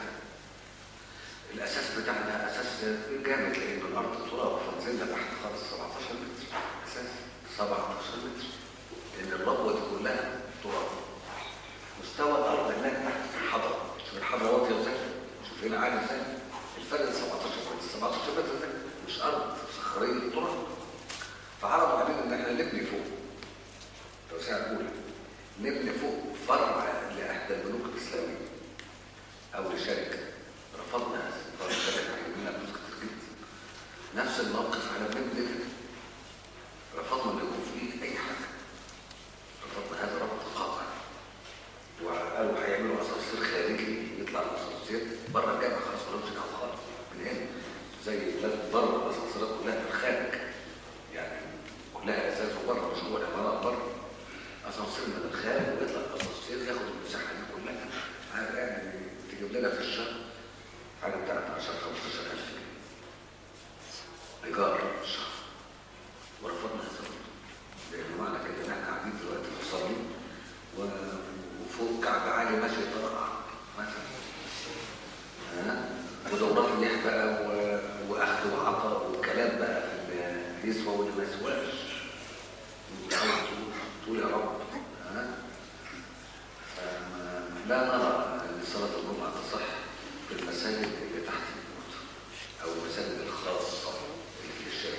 الاساس بتاعنا اساس جامد لان الارض تراب فنزلنا تحت خالص 17 متر اساس 17 متر لان الربوه دي كلها تراب مستوى الارض هناك تحت في الحضره شوف الحضره واطيه ازاي شوف هنا عالي ازاي الفرق 17 متر 17 متر ده مش ارض صخريه تراب فعرضوا علينا ان احنا نبني فوق توسعه اولى نبني فوق فرع لاحدى البنوك الاسلاميه او لشركه رفضنا هذا الفرع ده هيجينا فلوس كتير جدا نفس الموقف على بنت كده رفضنا ان يكون فيه اي حاجه رفضنا هذا رفض قاطع وقالوا هيعملوا اسانسير خارجي يطلع الاسانسير بره الجامعه خلاص ملوش دعوه خالص من هنا زي بلاد بره الاسانسيرات كلها في الخارج يعني كلها اساس بره مش جوه العمارات بره اسانسير من الخارج ويطلع الاسانسير ياخد المساحه دي كلها هذا يعني تجيب لنا في الشهر حاجه بتاعت 10 15000 جنيه ايجار في الشهر ورفضنا هذا الرفض. لان معنى كده ان احنا قاعدين دلوقتي بنصلي و- وفوق كعب عالي ماشي طرقع مثلا ها ودورات المياه بقى و- واخذ وعطاء والكلام بقى في اللي يسوى واللي ما يسواش والدعوه تقول تقول يا رب ها فما- لا نرى ان صلاه الجمعه تصح في المساجد اللي تحت البيوت او المساجد الخاصه اللي في الشارع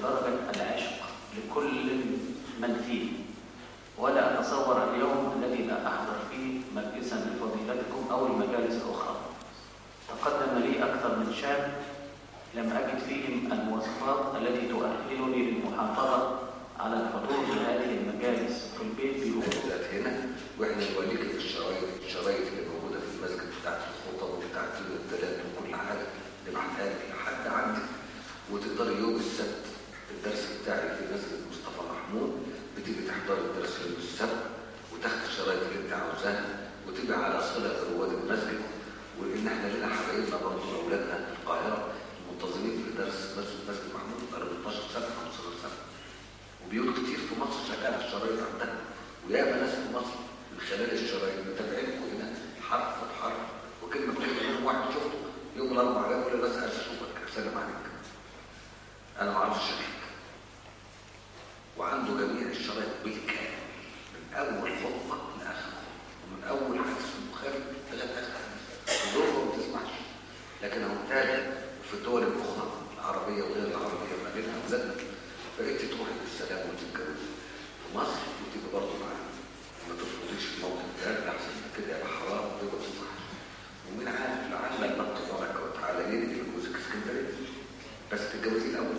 بدرجة العشق لكل من فيه ولا أتصور اليوم الذي لا أحضر فيه مجلسا لفضيلتكم أو المجالس الأخرى تقدم لي أكثر من شاب لم أجد فيهم المواصفات التي تؤهلني للمحافظة على الحضور في هذه المجالس في البيت بيقول ذات هنا واحنا نوريك في الشرايط الشرايط اللي موجوده في المسجد بتاعت الخطب وبتاعت الثلاث وكل حاجه نبعتها لك لحد عندك وتقدري يوم السبت الدرس بتاعي في مسجد مصطفى محمود بتيجي تحضري الدرس يوم السبت وتاخدي الشرايط اللي انت عاوزاها وتبقى على صله رواد المسجد وان احنا لنا حبايبنا برضه اولادنا في القاهره منتظمين في درس مسجد مسجد محمود بقالهم 12 سنه 15 سنه وبيوت كتير في مصر شغاله الشرايط عندها وياما ناس في مصر من خلال الشرايط متابعينكم هنا حرف بحرف وكلمه بتحكي منهم واحد شفته يوم الاربعاء جاب يقول لي بس عايز اشوفك اسلم عليك انا ما اعرفش شكلك وعنده جميع الشرايط بالكامل من اول خطبه لاخر خطبه ومن اول حديث في البخاري لغايه اخر حديث الظروف ما بتسمعش لكن هو متابع في الدول الاخرى العربيه وغير العربيه ما بينها اولادنا فانت تروحي بالسلام وتتجوزي في مصر وتيجي برضه معانا ما ترفضيش الموقف ده لحسن كده يبقى حرام ويبقى صح ومين عارف لعل الله تبارك وتعالى يدي لجوزك اسكندريه بس تتجوزيه الاول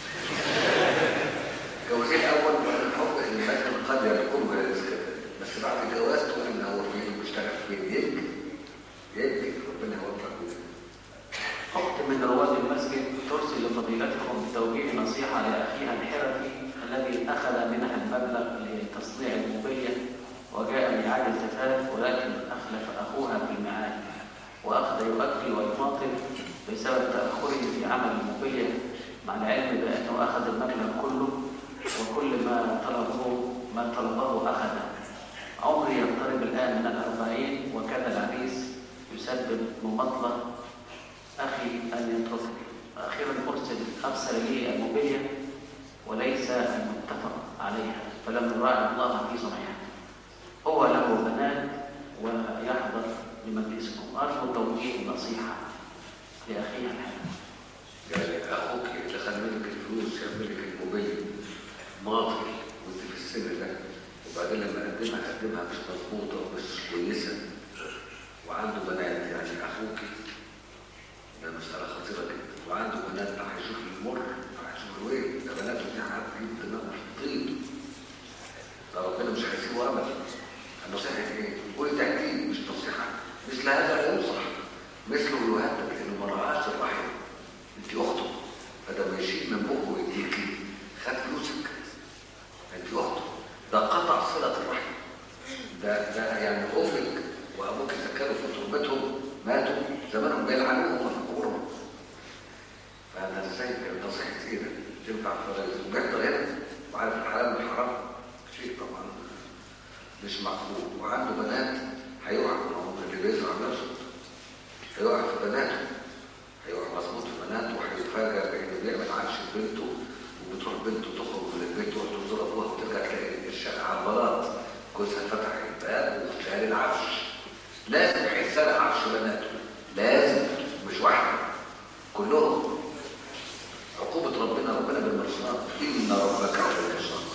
تتجوزيه الاول وبعدين حب المكان قد يكون غير اسكندريه بس بعد الجواز تقول ان هو فين بيشتغل فين يبكي يبكي ربنا يوفقك أخت من رواد المسجد ترسل لفضيلتكم بتوجيه نصيحة لأخيها الحرفي الذي أخذ منها المبلغ لتصنيع الموبيليا وجاء لإعادة الزفاف ولكن أخلف أخوها في الميعاد وأخذ يؤكل ويماطل بسبب تأخره في عمل الموبيليا مع العلم بأنه أخذ المبلغ كله وكل ما طلبه ما طلبه أخذه عمري يقترب الآن من الأربعين وكان العريس يسبب مماطلة أخي أن يتركني أخيرا أرسل أرسل لي الموبيليا وليس المتفق عليها فلم نراعي الله في صنعها هو له بنات ويحضر لمجلسكم أرجو توجيه نصيحة لأخيها الحبيب يعني اخوك اللي خد منك الفلوس يعمل لك الموبيل ماطل وانت في السن ده وبعدين لما قدمها قدمها مش مظبوطه ومش كويسه وعنده بنات يعني اخوك ده مساله خطيره جدا وعنده بنات راح يشوف المر راح يشوف الويل ده بناته دي هتجيب دماغه في الطين ده ربنا مش هيسيبه ابدا النصيحه ايه؟ قول تاكيد مش نصيحه مثل هذا لا ينصح مثله يهدد لانه ما رعاش الرحم انت اخته فده ما يشيل من بقه ويديكي خد فلوسك انت اخته ده قطع صله الرحم ده ده يعني امك وابوك اذا كانوا في تربتهم ماتوا زمانهم بيلعنوهم في قبورهم فانا ازاي نصيحه ايه ده؟ تنفع في وبيحضر هنا وعارف الحلال والحرام شيء طبعا مش مقبول وعنده بنات هيقع ما هو اللي بيزرع نفسه هيقع في بناته هيقع مظبوط في بناته وهيتفاجئ بانه بيعمل عفش لبنته وبتروح بنته تخرج من البيت تروح تزور ابوها وترجع تلاقي الشقه على البلاط جوزها فتح الباب وشال العفش لازم هيتسرق عفش بناته لازم مش واحده كلهم عقوبة ربنا ربنا بالمرصاد إن ربك بالمرصاد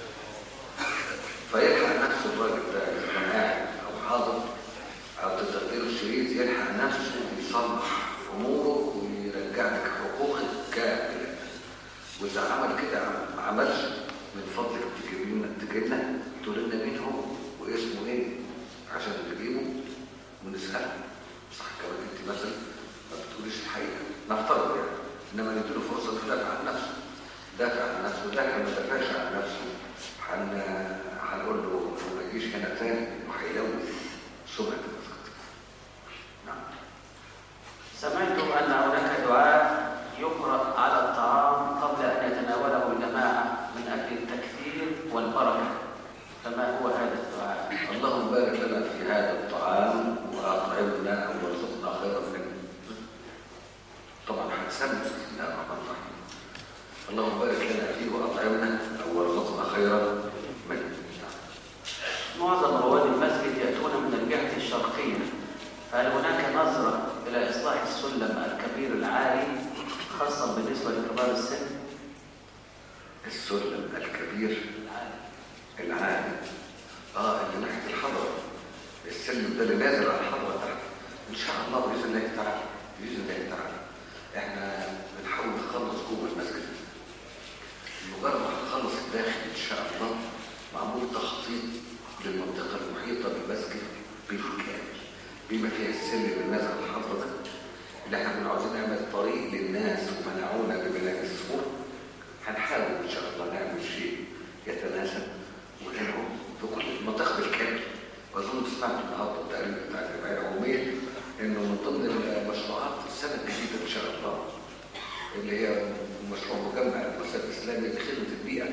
فيلحق نفسه الراجل ده إذا كان قاعد أو حاضر أو تقدير الشريط يلحق نفسه يصلح أموره ويرجع لك حقوقك كاملة وإذا عمل كده ما عملش من فضلك تجيب لنا تجيب لنا تقول لنا مين هو واسمه إيه عشان نجيبه ونسأله صح كمان أنت مثلا ما بتقوليش الحقيقة نفترض يعني انما نديله فرصه يدافع عن نفسه دافع عن نفسه ده كان ما دافعش عن نفسه هن هنقول له ما يجيش هنا تاني وهيلوث سمعه المسجد نعم سمعت أن هناك دعاء يقرأ على الطعام قبل أن يتناوله الجماعة من أجل التكثير والبركة فما هو هذا الدعاء؟ اللهم بارك لنا في هذا الطعام واطعمنا وارزقنا خيرا منه طبعا هتسمى بسم الله الرحمن الرحيم اللهم بارك لنا فيه واطعمنا وارزقنا خيرا منه معظم رواد المسجد يأتون من الجهة الشرقية فهل هناك نظرة إلى إصلاح السلم الكبير العالي خاصة بالنسبة لكبار السن؟ السلم الكبير العالي العالي اه اللي ناحيه الحضره السلم ده اللي نازل على الحضره تحت ان شاء الله باذن الله تعالى باذن الله تعالى احنا بنحاول نخلص جوه المسجد مجرد ما هنخلص الداخل ان شاء الله معمول تخطيط للمنطقه المحيطه بالمسجد بالكامل بما فيها السلم اللي نازل على الحضره ده اللي احنا كنا عاوزين نعمل طريق للناس ومنعونا ببناء السور هنحاول ان شاء الله نعمل شيء يتناسب وينعم في كل المنطقه بالكامل واظن سمعت النهارده التقرير بتاع الجمعيه العموميه انه من ضمن المشروعات السنه الجديده ان شاء الله اللي هي مشروع مجمع المؤسسه الاسلاميه لخدمه البيئه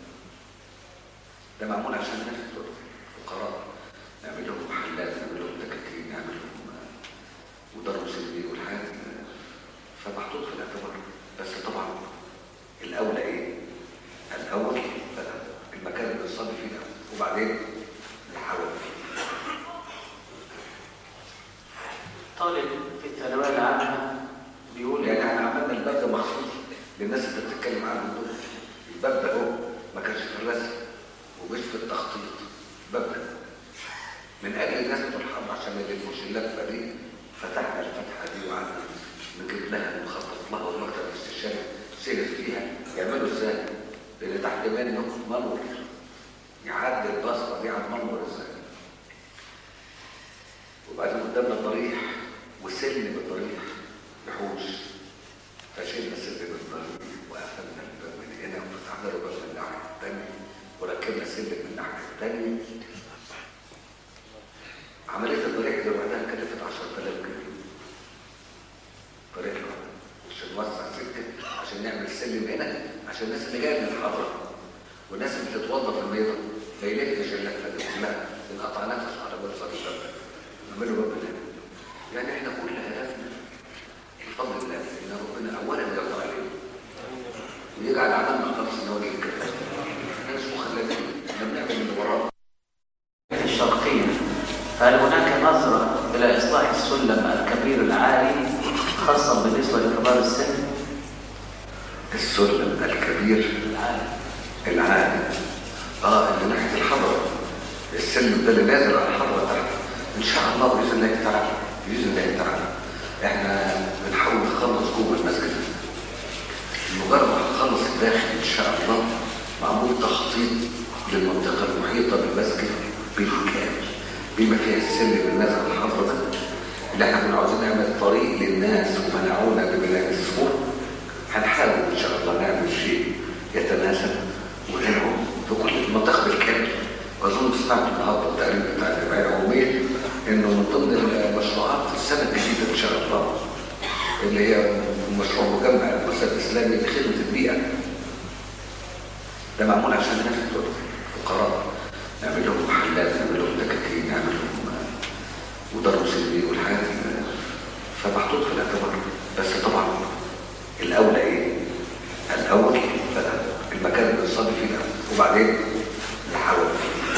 ده معمول عشان الناس دول فقراء نعمل لهم محلات نعمل لهم دكاكين نعمل لهم آه، ودار مسلمين والحاجات دي. فمحطوط في الاعتبار بس طبعا الاولى ايه؟ الاول بقى المكان اللي بنصلي فيه ده وبعدين نحاول فيه طالب في الثانوية العامة بيقول يعني احنا عملنا الباب ده مخصوص للناس اللي بتتكلم عنهم دول الباب ده هو ما كانش في الرسم ومش في التخطيط الباب ده من اجل الناس بتوع الحرب عشان ما يلفوش اللفه دي فتحنا الفتحه دي وقعدنا نجيب لها نخطط لها والمكتب الاستشاري سير فيها يعملوا ازاي؟ لان تحت منه منور يعدي البصره دي على المنور ازاي؟ وبعدين قدامنا ضريح وسلم بالضريح بحوش فشلنا سلم بالضريح وقفلنا الباب من هنا وفتحنا له باب من الناحيه الثانيه وركبنا سلم من الناحيه الثانيه عمليه الضريح اللي بعدها كلفت 10000 جنيه طريق الواحد عشان نوسع سكه عشان نعمل سلم هنا عشان الناس اللي جايه من الحضره والناس اللي بتتوظف في الميضه ما يلفش اللفه دي كلها انقطع نفس على باب صلاه الباب نعمله باب الله يعني احنا كل هدفنا بفضل الله ان ربنا اولا يرضى علينا ويجعل عملنا خمس نوادي كده احنا مش مخلدين احنا بنعمل اللي ورانا الشرقية فهل هناك نظرة إلى إصلاح السلم الكبير العالي خاصة بالنسبة لكبار السن السلم الكبير العالي العالي اه اللي ناحيه الحضره السلم ده اللي نازل على الحضره تحت ان شاء الله باذن الله تعالى باذن الله تعالى احنا بنحاول نخلص جوه المسجد مجرد ما هنخلص الداخل ان شاء الله معمول تخطيط للمنطقه المحيطه بالمسجد بالكامل بما فيها السلم اللي نازل على الحضره ده اللي احنا كنا عاوزين نعمل طريق للناس ومنعونا ببناء السور هنحاول ان شاء الله نعمل شيء يتناسب وينعم في كل المنطقه بالكامل واظن سمعت النهارده التقرير بتاع الجمعيه العموميه انه من ضمن المشروعات السنه الجديده ان شاء الله اللي هي مشروع مجمع المؤسسه الاسلاميه لخدمه البيئه ده معمول عشان الناس دول فقراء نعمل لهم محلات نعمل لهم دكاكين نعمل لهم آه، ودار مسلمين والحاجات دي. فمحطوط في الاعتبار بس طبعا الاولى ايه؟ الاول بقى المكان اللي بنصلي فيه ده وبعدين نحاول فيه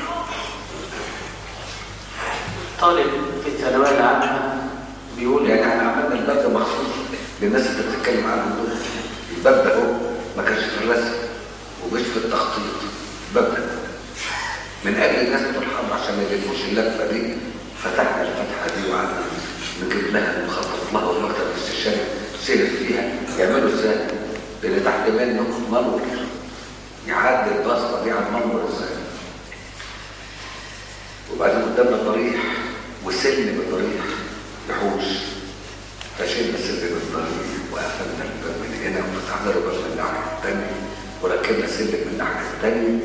طالب في الثانوية العامة بيقول يعني احنا عملنا الباب ده مخصوص للناس اللي بتتكلم عنهم دول الباب ده هو ما كانش في الرسم ومش في التخطيط الباب ده من اجل الناس بتوع الحرب عشان ما يلفوش اللفه دي فتحنا الفتحه دي وقعدنا نجيب لها نخطط لها والمكتب الاستشاري سير فيها يعملوا ازاي؟ لان تحت منه منور يعدي البسطه دي على المنور ازاي؟ وبعدين قدامنا ضريح وسلم بالضريح بحوش فشلنا سلم بالضريح وقفلنا الباب من هنا وفتحنا له باب من الناحيه الثانيه وركبنا سلم من الناحيه الثانيه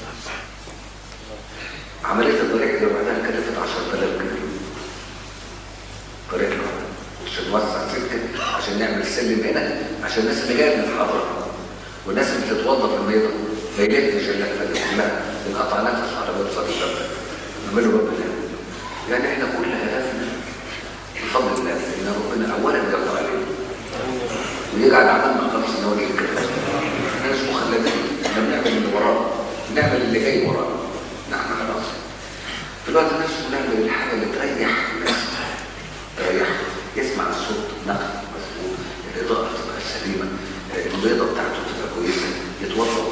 عمليه الضريح اللي بعدها كلفت 10000 جنيه طريق الواحد عشان نوسع سكه عشان نعمل سلم هنا عشان الناس اللي جايه من الحضره والناس اللي بتتوظف في الميضه ما يلفش اللفه دي كلها انقطع نفس على باب صلاه الباب نعمله باب الله يعني احنا كل هدفنا بفضل الله ان ربنا اولا يرضى علينا ويجعل عملنا خمس نوادي كده احنا مش مخلدين احنا بنعمل اللي ورانا بنعمل اللي جاي ورانا نعم خلاص في الوقت نفسه نعمل الحاجه اللي تريح الناس تريح يسمع الصوت نقل مظبوط الاضاءه تبقى سليمه البيضه بتاعته تبقى كويسه يتوضا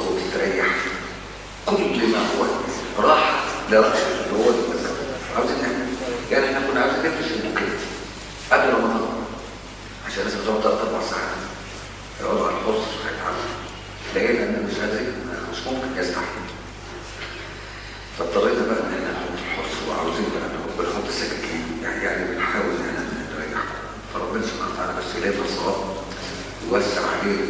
لا هو ده بس عاوزين نعمل يعني احنا كنا عاوزين نفرش البوكيه قبل رمضان عشان الناس بتقعد ثلاث اربع ساعات يقعدوا على الحصص وهيتعلموا لقينا ان مش قادر مش ممكن يستحمل فاضطرينا بقى ان احنا نحط الحصص وعاوزين بقى نحط نحط السكاكين يعني يعني بنحاول ان احنا نريح فربنا سبحانه وتعالى بس يلاقي الصواب يوسع عليه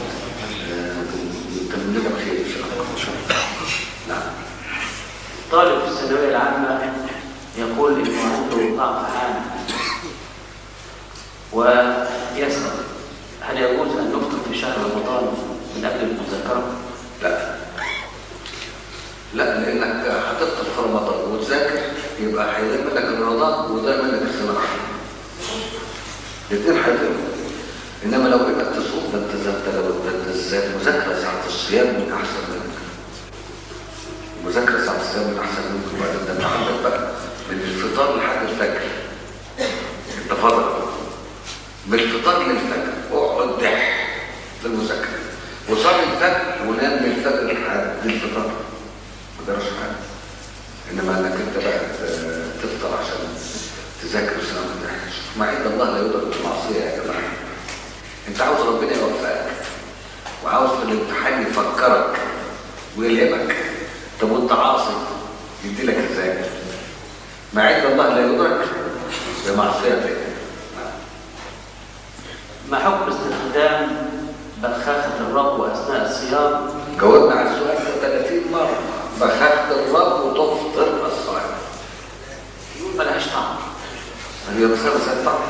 ويتمم لنا بخير ان شاء الله نعم طالب في الثانوية العامة يقول إنه عنده ضعف عام ويسأل هل يجوز أن يفطر في شهر رمضان من أجل المذاكرة؟ لا لا لانك هتفطر في رمضان وتذاكر يبقى هيضيع منك رمضان ويضيع منك السنه العامه الاثنين هيضيعوا انما لو انك تصوم ده انت ده انت لو ده انت ازاي المذاكره ساعه الصيام من احسن منك المذاكره ساعه الصيام من احسن منك وبعدين ده انت عندك بقى من الفطار لحد الفجر انت فاضل من الفطار للفجر اقعد دح للمذاكره وصلي الفجر ونام من الفجر لحد الفطار ما جراش حاجه انما انك انت بقى ت- تفطر عشان تذاكر وسنة ما تحكيش مع ان الله لا يدرك المعصيه يا جماعه انت عاوز ربنا يوفقك وعاوز في الامتحان يفكرك ويلهمك طب وانت عاصي يدي لك ازاي مع ان الله لا يدرك بمعصيتك ما حكم استخدام بخاخة الرب أثناء الصيام جاوبنا على السؤال ده 30 مره بخاف الرب وتفطر الصائم يقول ملهاش طعم هي مسألة مسألة طعم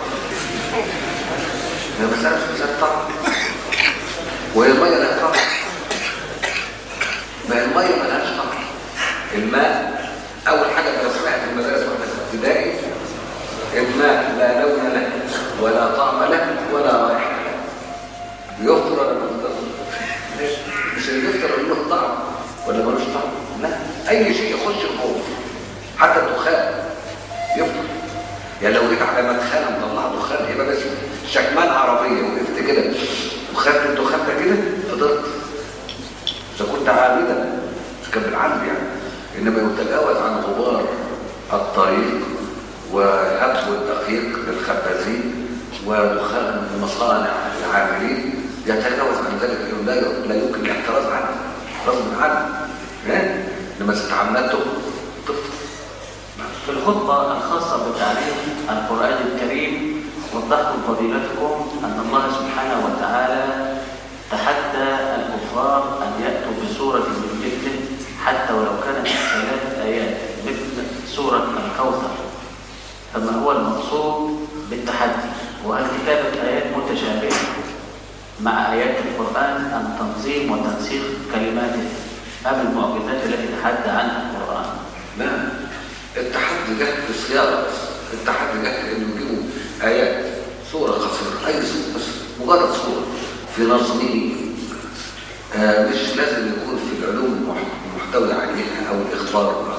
هي مسألة مش مسألة طعم وهي المية لها طعم ما هي المية ملهاش طعم الماء أول حاجة درسناها في المدارس واحنا في ابتدائي الماء لا لون له ولا طعم له ولا رائحة له بيفطر ولا ما بيفطرش؟ مش اللي بيفطر اللي له طعم ولا ملوش طعم لا أي شيء يخش الجوف حتى الدخان يفطر يعني لو جيت على مدخنه مطلع دخان يبقى بس شكمان عربيه وقفت كده وخدت الدخان ده كده فضلت اذا كنت عابدا كان بالعلم يعني انما يتجاوز عن غبار الطريق وهب الدقيق للخبازين ودخان المصانع العاملين يتجاوز عن ذلك لانه لا لا يمكن الاحتراز عنه غصب عنه ها؟ لما استعملته تفطر في الخطبة الخاصة بتعليم القرآن الكريم وضحتم فضيلتكم أن الله سبحانه وتعالى تحدى الكفار أن يأتوا بسورة من مثله حتى ولو كانت ثلاث آيات مثل سورة الكوثر فما هو المقصود بالتحدي وهل كتابة آيات متشابهة مع آيات القرآن أم تنظيم وتنسيق كلماته أم المعجزات التي تحدى عنها القرآن لا التحدي جه في الصياغه بس التحدي جه في انه يجيبوا ايات سوره قصيره اي سوره بس مجرد سوره في نظمه آه مش لازم يكون في العلوم المح- المحتوي عليها او الاخبار